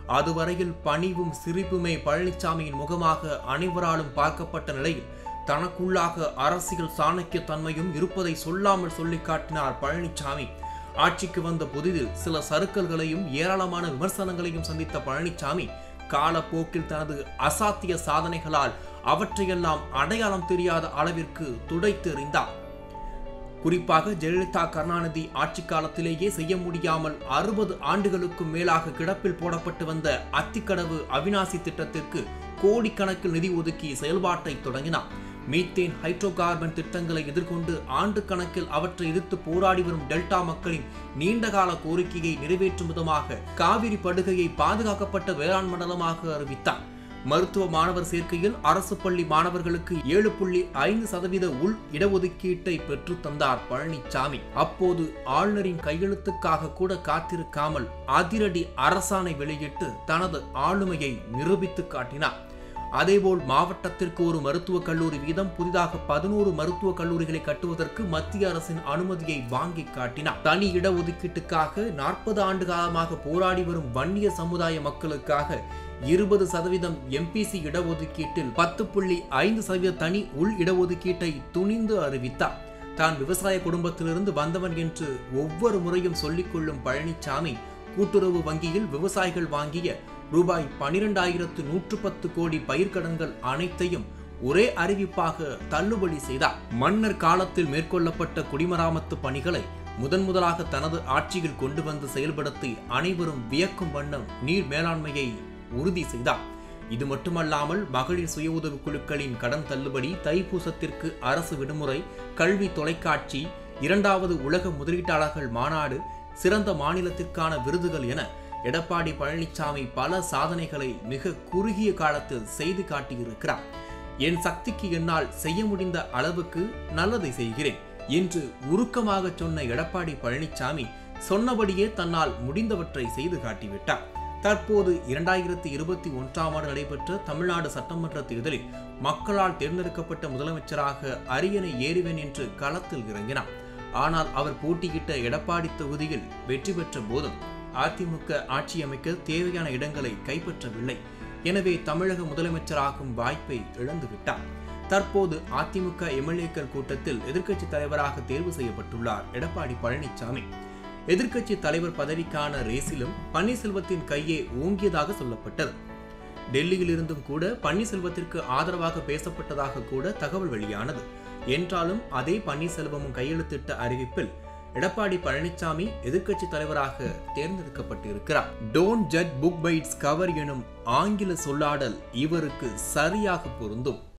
அதுவரையில் பணிவும் சிரிப்புமே பழனிசாமியின் முகமாக அனைவராலும் பார்க்கப்பட்ட நிலையில் தனக்குள்ளாக அரசியல் சாணக்கியத்தன்மையும் இருப்பதை சொல்லாமல் சொல்லி காட்டினார் பழனிசாமி ஆட்சிக்கு வந்த புதிதில் சில சறுக்கல்களையும் ஏராளமான விமர்சனங்களையும் சந்தித்த பழனிசாமி காலப்போக்கில் தனது அசாத்திய சாதனைகளால் அவற்றையெல்லாம் அடையாளம் தெரியாத அளவிற்கு துடைத்து எறிந்தார் குறிப்பாக ஜெயலலிதா கருணாநிதி ஆட்சி காலத்திலேயே செய்ய முடியாமல் அறுபது ஆண்டுகளுக்கும் மேலாக கிடப்பில் போடப்பட்டு வந்த அத்திக்கடவு அவினாசி திட்டத்திற்கு கோடிக்கணக்கில் நிதி ஒதுக்கி செயல்பாட்டை தொடங்கினார் மீத்தேன் ஹைட்ரோ கார்பன் திட்டங்களை எதிர்கொண்டு ஆண்டு கணக்கில் அவற்றை எதிர்த்து போராடி வரும் டெல்டா மக்களின் நீண்டகால கோரிக்கையை நிறைவேற்றும் விதமாக காவிரி படுகையை பாதுகாக்கப்பட்ட வேளாண் மண்டலமாக அறிவித்தார் மருத்துவ மாணவர் சேர்க்கையில் அரசு பள்ளி மாணவர்களுக்கு ஏழு புள்ளி ஐந்து சதவீத உள் இடஒதுக்கீட்டை பெற்று தந்தார் பழனிசாமி அப்போது ஆளுநரின் கையெழுத்துக்காக கூட காத்திருக்காமல் அதிரடி அரசாணை வெளியிட்டு தனது ஆளுமையை நிரூபித்து காட்டினார் அதேபோல் மாவட்டத்திற்கு ஒரு மருத்துவக் கல்லூரி வீதம் புதிதாக பதினோரு மருத்துவக் கல்லூரிகளை கட்டுவதற்கு மத்திய அரசின் அனுமதியை வாங்கி காட்டினார் தனி இடஒதுக்கீட்டுக்காக நாற்பது ஆண்டு காலமாக போராடி வரும் வன்னிய சமுதாய மக்களுக்காக இருபது சதவீதம் எம்பிசி இடஒதுக்கீட்டில் பத்து புள்ளி ஐந்து சதவீத தனி உள் இடஒதுக்கீட்டை துணிந்து அறிவித்தார் தான் விவசாய குடும்பத்திலிருந்து வந்தவன் என்று ஒவ்வொரு முறையும் சொல்லிக்கொள்ளும் பழனிசாமி கூட்டுறவு வங்கியில் விவசாயிகள் வாங்கிய ரூபாய் பனிரெண்டாயிரத்து நூற்று பத்து கோடி பயிர்க்கடன்கள் அனைத்தையும் ஒரே அறிவிப்பாக தள்ளுபடி செய்தார் மன்னர் காலத்தில் மேற்கொள்ளப்பட்ட குடிமராமத்து பணிகளை முதன் முதலாக தனது ஆட்சியில் கொண்டு வந்து செயல்படுத்தி அனைவரும் வியக்கும் வண்ணம் நீர் மேலாண்மையை உறுதி செய்தார் இது மட்டுமல்லாமல் மகளிர் சுய உதவி குழுக்களின் கடன் தள்ளுபடி தைப்பூசத்திற்கு அரசு விடுமுறை கல்வி தொலைக்காட்சி இரண்டாவது உலக முதலீட்டாளர்கள் மாநாடு சிறந்த மாநிலத்திற்கான விருதுகள் என எடப்பாடி பழனிசாமி பல சாதனைகளை மிக குறுகிய காலத்தில் செய்து காட்டியிருக்கிறார் என் சக்திக்கு என்னால் செய்ய முடிந்த அளவுக்கு நல்லதை செய்கிறேன் என்று உருக்கமாக சொன்ன எடப்பாடி பழனிசாமி சொன்னபடியே தன்னால் முடிந்தவற்றை செய்து காட்டிவிட்டார் தற்போது இரண்டாயிரத்தி இருபத்தி ஒன்றாம் ஆண்டு நடைபெற்ற தமிழ்நாடு சட்டமன்ற தேர்தலில் மக்களால் தேர்ந்தெடுக்கப்பட்ட முதலமைச்சராக அரியணை ஏறுவேன் என்று களத்தில் இறங்கினார் ஆனால் அவர் போட்டியிட்ட எடப்பாடி தொகுதியில் வெற்றி பெற்ற போதும் அதிமுக ஆட்சி அமைக்க தேவையான இடங்களை கைப்பற்றவில்லை எனவே தமிழக முதலமைச்சராகும் வாய்ப்பை இழந்துவிட்டார் தற்போது அதிமுக எம்எல்ஏக்கள் கூட்டத்தில் எதிர்க்கட்சி தலைவராக தேர்வு செய்யப்பட்டுள்ளார் எடப்பாடி பழனிசாமி எதிர்க்கட்சி தலைவர் பதவிக்கான ரேஸிலும் பன்னீர்செல்வத்தின் கையே ஓங்கியதாக சொல்லப்பட்டது டெல்லியில் இருந்தும் கூட பன்னீர்செல்வத்திற்கு ஆதரவாக பேசப்பட்டதாக கூட தகவல் வெளியானது என்றாலும் அதே பன்னீர்செல்வமும் கையெழுத்திட்ட அறிவிப்பில் எடப்பாடி பழனிசாமி எதிர்க்கட்சி தலைவராக தேர்ந்தெடுக்கப்பட்டிருக்கிறார் don't judge book by its cover எனும் ஆங்கில சொல்லாடல் இவருக்கு சரியாக பொருந்தும்